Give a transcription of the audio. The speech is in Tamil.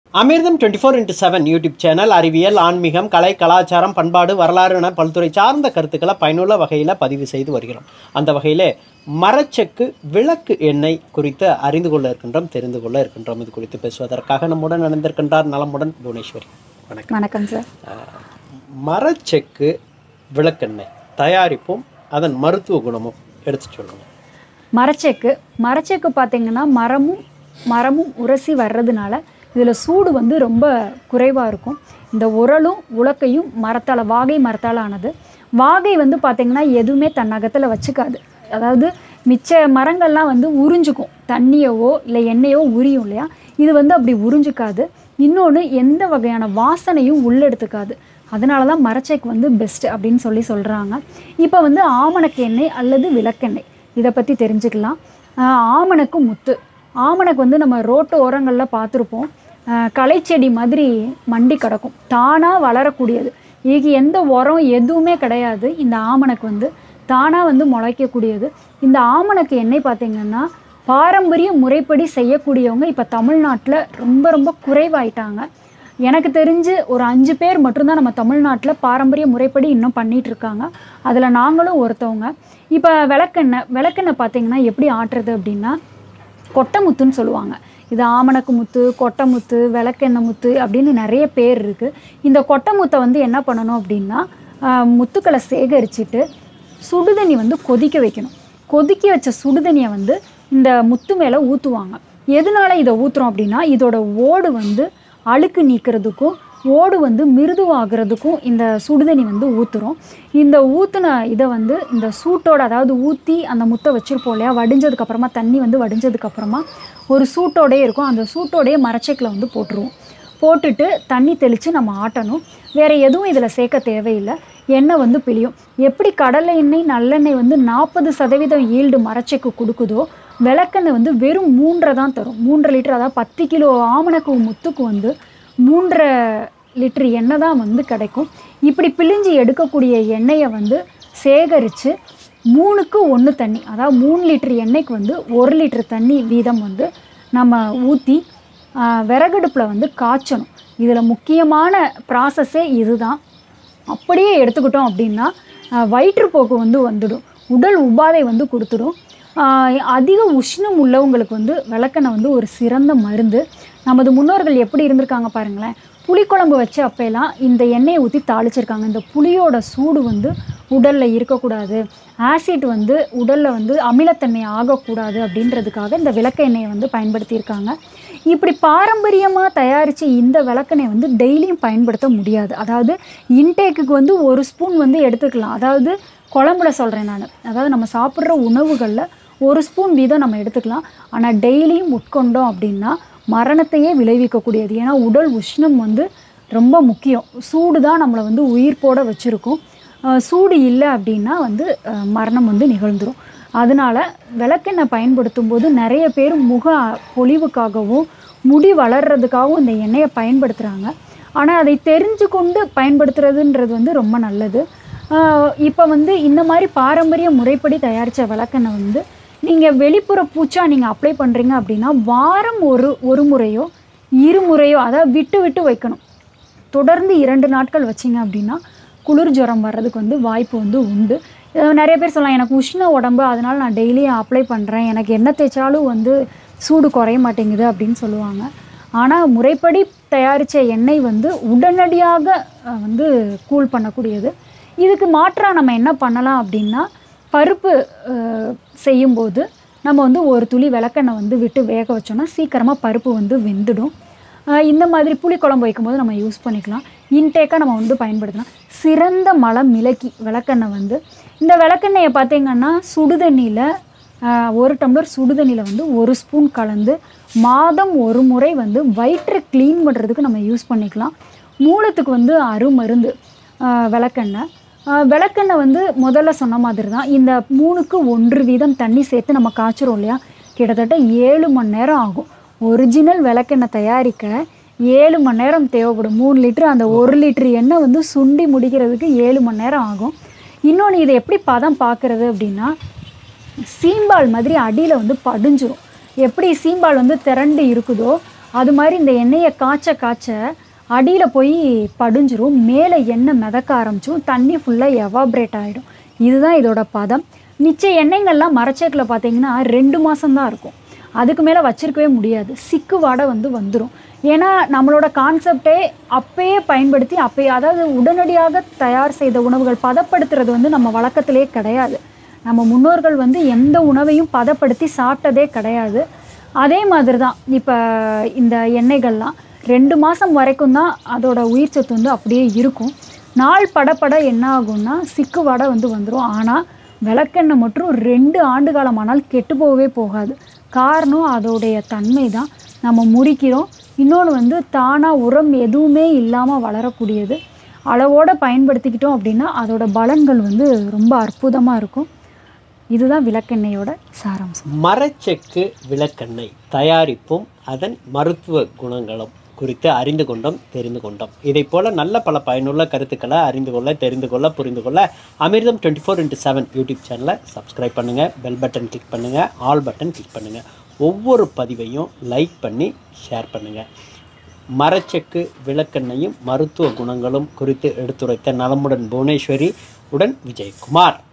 அமிர்தம் twenty four into seven YouTube channel அறிவியல் ஆன்மீகம் கலை கலாச்சாரம் பண்பாடு வரலாறு என பல்துறை சார்ந்த கருத்துக்களை பயனுள்ள வகையில் பதிவு செய்து வருகிறோம் அந்த வகையில் மரச்செக்கு விளக்கு எண்ணெய் குறித்து அறிந்து கொள்ள இருக்கின்றோம் தெரிந்து கொள்ள இருக்கின்றோம் இது குறித்து பேசுவதற்காக நம்முடன் இணைந்திருக்கின்றார் நலமுடன் புவனேஸ்வரி வணக்கம் வணக்கம் சார் அஹ், மரச்செக்கு விளக்கெண்ணெய் தயாரிப்பும் அதன் மருத்துவ குணமும் எடுத்து சொல்லுங்க மரச்செக்கு மரச்செக்கு பார்த்தீங்கன்னா மரமும் மரமும் உரசி வர்றதுனால இதில் சூடு வந்து ரொம்ப குறைவாக இருக்கும் இந்த உரலும் உலக்கையும் மரத்தால் வாகை மரத்தால் ஆனது வாகை வந்து பார்த்திங்கன்னா எதுவுமே தன் அகத்தில் வச்சுக்காது அதாவது மிச்ச மரங்கள்லாம் வந்து உறிஞ்சுக்கும் தண்ணியவோ இல்லை எண்ணெயோ உரியும் இல்லையா இது வந்து அப்படி உறிஞ்சிக்காது இன்னொன்று எந்த வகையான வாசனையும் உள்ளெடுத்துக்காது அதனால தான் மரச்செக்கு வந்து பெஸ்ட் அப்படின்னு சொல்லி சொல்கிறாங்க இப்போ வந்து ஆமணக்கு எண்ணெய் அல்லது விளக்கெண்ணெய் இதை பற்றி தெரிஞ்சுக்கலாம் ஆஹ் ஆமணக்கு முத்து ஆமணக்கு வந்து நம்ம ரோட்டு ஓரங்களில் பார்த்துருப்போம் ஆஹ் களைச்செடி மாதிரி மண்டி கிடக்கும் தானாக வளரக்கூடியது இதுக்கு எந்த உரம் எதுவுமே கிடையாது இந்த ஆமணக்கு வந்து தானாக வந்து முளைக்கக்கூடியது இந்த ஆமணக்கு எண்ணெய் பார்த்தீங்கன்னா பாரம்பரிய முறைப்படி செய்யக்கூடியவங்க இப்போ தமிழ்நாட்டில் ரொம்ப ரொம்ப குறைவாயிட்டாங்க எனக்கு தெரிஞ்சு ஒரு அஞ்சு பேர் மட்டும்தான் நம்ம தமிழ்நாட்டில் பாரம்பரிய முறைப்படி இன்னும் பண்ணிட்டு இருக்காங்க அதில் நாங்களும் ஒருத்தவங்க இப்போ விளக்கெண்ணெய் விளக்கெண்ணெய் பார்த்தீங்கன்னா எப்படி ஆட்டுறது அப்படின்னா கொட்டை முத்துன்னு சொல்லுவாங்க இது ஆமணக்கு முத்து கொட்டை முத்து விளக்கெண்ணெய் முத்து அப்படின்னு நிறைய பேர் இருக்குது இந்த கொட்டை முத்தை வந்து என்ன பண்ணணும் அப்படின்னா ஆஹ், முத்துக்களை சேகரிச்சுட்டு சுடுதண்ணி வந்து கொதிக்க வைக்கணும் கொதிக்க வச்ச சுடுதண்ணியை வந்து இந்த முத்து மேலே ஊற்றுவாங்க எதனால இதை ஊற்றுறோம் அப்படின்னா இதோட ஓடு வந்து அழுக்கு நீக்கிறதுக்கும் ஓடு வந்து மிருதுவாகிறதுக்கும் இந்த சுடுதண்ணி வந்து ஊற்றுறோம் இந்த ஊற்றின இதை வந்து இந்த சூட்டோட அதாவது ஊற்றி அந்த முத்தை வச்சுருப்போம் இல்லையா வடிஞ்சதுக்கப்புறமா தண்ணி வந்து வடிஞ்சதுக்கப்புறமா ஒரு சூட்டோடயே இருக்கும் அந்த சூட்டோடயே மரச்செக்கில் வந்து போட்டுருவோம் போட்டுட்டு தண்ணி தெளித்து நம்ம ஆட்டணும் வேறு எதுவும் இதில் சேர்க்க தேவையில்லை எண்ணெய் வந்து பிழியும் எப்படி கடலை எண்ணெய் நல்லெண்ணெய் வந்து நாற்பது சதவீதம் ஈல்டு மரச்செக்கு கொடுக்குதோ விளக்கெண்ணெய் வந்து வெறும் மூன்றரை தான் தரும் மூன்றரை லிட்டர் அதாவது பத்து கிலோ ஆமணக்கு முத்துக்கு வந்து மூன்றரை லிட்டர் எண்ணெய் தான் வந்து கிடைக்கும் இப்படி பிழிஞ்சு எடுக்கக்கூடிய எண்ணெயை வந்து சேகரித்து மூணுக்கு ஒன்று தண்ணி அதாவது மூணு லிட்டர் எண்ணெய்க்கு வந்து ஒரு லிட்டர் தண்ணி வீதம் வந்து நம்ம ஊற்றி விறகடுப்பில் வந்து காய்ச்சணும் இதில் முக்கியமான ப்ராசஸே இதுதான் அப்படியே எடுத்துக்கிட்டோம் அப்படின்னா ஆஹ் வயிற்றுப்போக்கு வந்து வந்துடும் உடல் உபாதை வந்து கொடுத்துடும் ஆஹ் அதிக உஷ்ணம் உள்ளவங்களுக்கு வந்து விளக்கெண்ணெய் வந்து ஒரு சிறந்த மருந்து நமது முன்னோர்கள் எப்படி இருந்திருக்காங்க பாருங்களேன் புளிக்குழம்பு வச்ச அப்பெல்லாம் இந்த எண்ணெயை ஊற்றி தாளிச்சிருக்காங்க இந்த புளியோட சூடு வந்து உடலில் இருக்கக்கூடாது ஆசிட் வந்து உடலில் வந்து அமிலத்தன்மை ஆகக்கூடாது அப்படின்றதுக்காக இந்த விளக்க எண்ணெயை வந்து பயன்படுத்தியிருக்காங்க இப்படி பாரம்பரியமாக தயாரித்த இந்த விளக்கெண்ணெய் வந்து டெய்லியும் பயன்படுத்த முடியாது அதாவது இன்டேக்குக்கு வந்து ஒரு ஸ்பூன் வந்து எடுத்துக்கலாம் அதாவது குழம்புல சொல்கிறேன் நான் அதாவது நம்ம சாப்பிட்ற உணவுகளில் ஒரு ஸ்பூன் வீதம் நம்ம எடுத்துக்கலாம் ஆனால் டெய்லியும் உட்கொண்டோம் அப்படின்னா மரணத்தையே விளைவிக்கக்கூடியது ஏன்னா உடல் உஷ்ணம் வந்து ரொம்ப முக்கியம் சூடு தான் நம்மளை வந்து உயிர் போட வச்சுருக்கும் அஹ் சூடு இல்லை அப்படின்னா வந்து அஹ் மரணம் வந்து நிகழ்ந்துரும் அதனால் விளக்கெண்ணெய் பயன்படுத்தும் போது நிறைய பேர் முக பொலிவுக்காகவும் முடி வளர்றதுக்காகவும் இந்த எண்ணெயை பயன்படுத்துகிறாங்க ஆனால் அதை தெரிஞ்சு கொண்டு பயன்படுத்துறதுன்றது வந்து ரொம்ப நல்லது இப்போ வந்து இந்த மாதிரி பாரம்பரிய முறைப்படி தயாரித்த விளக்கெண்ணெய் வந்து நீங்கள் வெளிப்புற பூச்சா நீங்கள் அப்ளை பண்ணுறீங்க அப்படின்னா வாரம் ஒரு ஒரு முறையோ இருமுறையோ அதாவது விட்டு விட்டு வைக்கணும் தொடர்ந்து இரண்டு நாட்கள் வச்சிங்க அப்படின்னா குளிர் ஜுரம் வர்றதுக்கு வந்து வாய்ப்பு வந்து உண்டு அஹ் நிறைய பேர் சொல்லலாம் எனக்கு உஷ்ண உடம்பு அதனால் நான் டெய்லியும் அப்ளை பண்ணுறேன் எனக்கு என்ன தேய்ச்சாலும் வந்து சூடு குறைய மாட்டேங்குது அப்படின்னு சொல்லுவாங்க ஆனால் முறைப்படி தயாரித்த எண்ணெய் வந்து உடனடியாக அஹ், வந்து கூல் பண்ணக்கூடியது இதுக்கு மாற்றாக நம்ம என்ன பண்ணலாம் அப்படின்னா பருப்பு அஹ், செய்யும்போது நம்ம வந்து ஒரு துளி விளக்கெண்ணெய் வந்து விட்டு வேக வச்சோம்னா சீக்கிரமாக பருப்பு வந்து வெந்துடும் ஆஹ் இந்த மாதிரி புளிக்குழம்பு வைக்கும்போது நம்ம யூஸ் பண்ணிக்கலாம் இன்டேக்காக நம்ம வந்து பயன்படுத்தலாம் சிறந்த மலம் மிளக்கி விளக்கெண்ணெய் வந்து இந்த விளக்கெண்ணெயை பார்த்தீங்கன்னா சுடுதண்ணியில் ஒரு டம்ளர் சுடுதண்ணியில் வந்து ஒரு ஸ்பூன் கலந்து மாதம் ஒரு முறை வந்து வயிற்றை க்ளீன் பண்ணுறதுக்கு நம்ம யூஸ் பண்ணிக்கலாம் மூலத்துக்கு வந்து அருமருந்து ஆஹ் விளக்கெண்ணெய் ஆஹ் விளக்கெண்ணெய் வந்து முதல்ல சொன்ன மாதிரி தான் இந்த மூணுக்கு ஒன்று வீதம் தண்ணி சேர்த்து நம்ம காய்ச்சிரும் இல்லையா கிட்டத்தட்ட ஏழு மணி நேரம் ஆகும் ஒரிஜினல் விளக்கெண்ணெய் தயாரிக்க ஏழு மணி நேரம் தேவைப்படும் மூணு லிட்டர் அந்த ஒரு லிட்டர் எண்ணெய் வந்து சுண்டி முடிக்கிறதுக்கு ஏழு மணி நேரம் ஆகும் இன்னொன்று இதை எப்படி பதம் பார்க்குறது அப்படின்னா சீம்பால் மாதிரி அடியில் வந்து படிஞ்சிரும் எப்படி சீம்பால் வந்து திரண்டு இருக்குதோ அது மாதிரி இந்த எண்ணெயை காய்ச்ச காய்ச்ச அடியில் போய் படிஞ்சிரும் மேலே எண்ணெய் மிதக்க ஆரம்பிச்சிரும் தண்ணி ஃபுல்லாக எவாப்ரேட் ஆகிடும் இதுதான் இதோட பதம் மிச்ச எண்ணெய்கள்லாம் மரச்சேக்கில் பார்த்தீங்கன்னா ரெண்டு மாதம்தான் இருக்கும் அதுக்கு மேலே வச்சிருக்கவே முடியாது சிக்கு வாடை வந்து வந்துடும் ஏன்னா நம்மளோட கான்செப்டே அப்பயே பயன்படுத்தி அப்பயே அதாவது உடனடியாக தயார் செய்த உணவுகள் பதப்படுத்துறது வந்து நம்ம வழக்கத்திலே கிடையாது நம்ம முன்னோர்கள் வந்து எந்த உணவையும் பதப்படுத்தி சாப்பிட்டதே கிடையாது அதே மாதிரி தான் இப்போ இந்த எண்ணெய்கள்லாம் ரெண்டு மாதம் வரைக்கும் தான் அதோட உயிர் சத்து வந்து அப்படியே இருக்கும் நாள் படப்பட என்ன ஆகும்னா சிக்கு வடை வந்து வந்துடும் ஆனால் விளக்கெண்ணெய் மட்டும் ரெண்டு ஆண்டு காலமானால் கெட்டு போகவே போகாது காரணம் அதோடைய தன்மை தான் நம்ம முறிக்கிறோம் இன்னொன்று வந்து தானாக உரம் எதுவுமே இல்லாமல் வளரக்கூடியது அளவோடு பயன்படுத்திக்கிட்டோம் அப்படின்னா அதோட பலன்கள் வந்து ரொம்ப அற்புதமாக இருக்கும் இதுதான் விளக்கெண்ணெயோட சாராம்சம் மரச்செக்கு விளக்கெண்ணெய் தயாரிப்பும் அதன் மருத்துவ குணங்களும் குறித்து அறிந்து கொண்டோம் தெரிந்து கொண்டோம் இதை போல நல்ல பல பயனுள்ள கருத்துக்களை அறிந்து கொள்ள தெரிந்து கொள்ள புரிந்து கொள்ள Amirtham twenty four into seven YouTube சேனலை சப்ஸ்கிரைப் பண்ணுங்கள் பெல் பட்டன் கிளிக் பண்ணுங்கள் ஆல் பட்டன் கிளிக் பண்ணுங்கள் ஒவ்வொரு பதிவையும் லைக் பண்ணி ஷேர் பண்ணுங்கள் மரச்செக்கு விளக்கெண்ணையும் மருத்துவ குணங்களும் குறித்து எடுத்துரைத்த நலமுடன் புவனேஸ்வரி உடன் விஜயகுமார்